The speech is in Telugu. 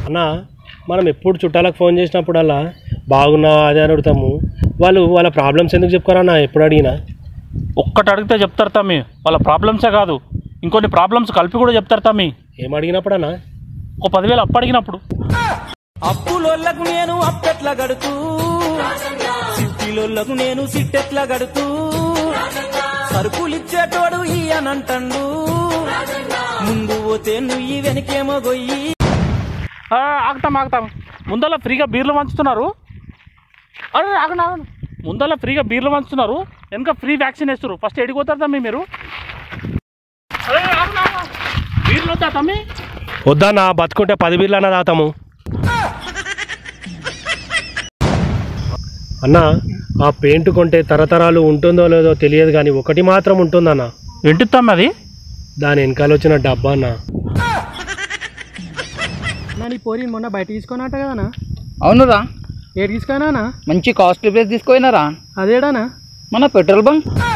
అన్న మనం ఎప్పుడు చుట్టాలకు ఫోన్ చేసినప్పుడల్లా బాగున్నావా అదే అని అడుగుతాము వాళ్ళు వాళ్ళ ప్రాబ్లమ్స్ ఎందుకు చెప్పుకోరన్న ఎప్పుడు అడిగినా ఒక్కటి అడిగితే చెప్తారు తమ్మి వాళ్ళ ప్రాబ్లమ్సే కాదు ఇంకొన్ని ప్రాబ్లమ్స్ కలిపి కూడా చెప్తారు తమ్మి ఏం అడిగినప్పుడన్నా ఒక పదివేలు అప్పు అడిగినప్పుడు అప్పులోళ్ళకు నేను అప్పెట్ల గడుతూ సిట్టిలోళ్ళకు నేను సిట్టెట్ల గడుతూ సరుకులిచ్చేటోడు ఈయనంటండు ముందు పోతే నువ్వు వెనకేమో గొయ్యి ఆ, ఆగుతాం ఆగుతాం ముందల ఫ్రీగా బీర్లు పంచుతున్నారు అరే ఆగండి ఆగండి ముందల ఫ్రీగా బీర్లు పంచుతున్నారు వెనక ఫ్రీ వ్యాక్సిన్ వేస్తారు ఫస్ట్ ఎడిపోతారు తమ్మి మీరు అరే, ఆగండి, ఆగండి. బీర్లు వద్దా తమ్మి వద్దన్నా బతుకుంటే పది బిర్లు అన్న తాతాము అన్న ఆ పెయింట్ కొంటే తరతరాలు ఉంటుందో లేదో తెలియదు కానీ ఒకటి మాత్రం ఉంటుందన్న ఏంటి తమ్మి అది దాని వెనకాల వచ్చిన డబ్బా అన్న నా నీ పోరి మొన్న బయట తీసుకున్నట్ట కదనా అవునురా ఏడు తీసుకున్నానా మంచి కాస్ట్లీ ప్లేస్ తీసుకోయినారా అదేడానా మన పెట్రోల్ బంక్